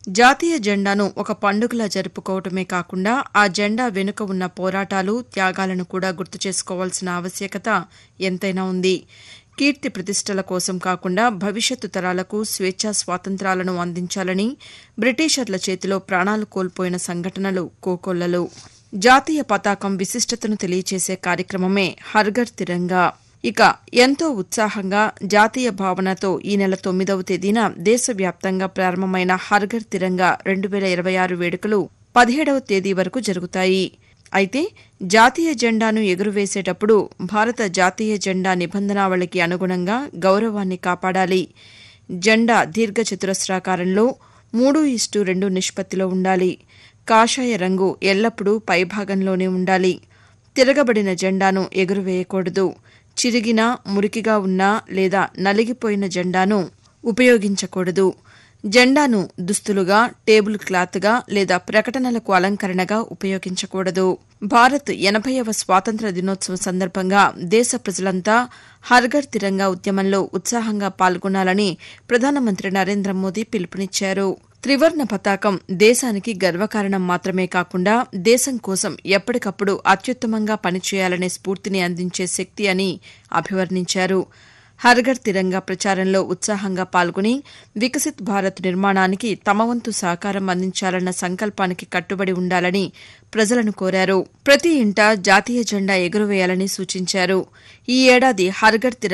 జాతీయ జెండాను ఒక పండుగలా జరుపుకోవటమే కాకుండా ఆ జెండా వెనుక ఉన్న పోరాటాలు త్యాగాలను కూడా గుర్తు చేసుకోవాల్సిన ఆవశ్యకత ఎంతైనా ఉంది కీర్తి ప్రతిష్టల కోసం కాకుండా భవిష్యత్తు తరాలకు స్వేచ్ఛా స్వాతంత్రాలను అందించాలని బ్రిటిషర్ల చేతిలో ప్రాణాలు కోల్పోయిన సంఘటనలు కోకొల్లలు జాతీయ పతాకం విశిష్టతను తెలియచేసే కార్యక్రమమే హర్ఘర్ తిరంగా ఇక ఎంతో ఉత్సాహంగా జాతీయ భావనతో ఈ నెల తొమ్మిదవ తేదీన దేశవ్యాప్తంగా ప్రారంభమైన హర్ఘర్ తిరంగా రెండు వేల ఇరవై ఆరు వేడుకలు పదిహేడవ తేదీ వరకు జరుగుతాయి అయితే జాతీయ జెండాను ఎగురవేసేటప్పుడు భారత జాతీయ జెండా నిబంధనావళికి అనుగుణంగా గౌరవాన్ని కాపాడాలి జెండా దీర్ఘచతురస్రాకారంలో మూడు ఇస్టు రెండు నిష్పత్తిలో ఉండాలి కాషాయ రంగు ఎల్లప్పుడూ పైభాగంలోనే ఉండాలి తిరగబడిన జెండాను ఎగురవేయకూడదు చిరిగిన మురికిగా ఉన్న లేదా నలిగిపోయిన జెండాను ఉపయోగించకూడదు జెండాను దుస్తులుగా టేబుల్ క్లాత్గా లేదా ప్రకటనలకు అలంకరణగా ఉపయోగించకూడదు భారత్ ఎనభైవ స్వాతంత్ర దినోత్సవం సందర్భంగా దేశ ప్రజలంతా హర్ఘర్ తిరంగా ఉద్యమంలో ఉత్సాహంగా పాల్గొనాలని ప్రధానమంత్రి నరేంద్ర మోదీ పిలుపునిచ్చారు త్రివర్ణ పతాకం దేశానికి గర్వకారణం మాత్రమే కాకుండా దేశం కోసం ఎప్పటికప్పుడు అత్యుత్తమంగా పనిచేయాలనే స్ఫూర్తిని అందించే శక్తి అని అభివర్ణించారు హర్ఘర్ తిరంగా ప్రచారంలో ఉత్సాహంగా పాల్గొని వికసిత్ భారత్ నిర్మాణానికి తమ వంతు సహకారం అందించాలన్న సంకల్పానికి కట్టుబడి ఉండాలని ప్రజలను కోరారు ప్రతి ఇంటా జాతీయ జెండా ఎగురవేయాలని సూచించారు ఈ ఏడాది హర్ఘర్ తిరంగా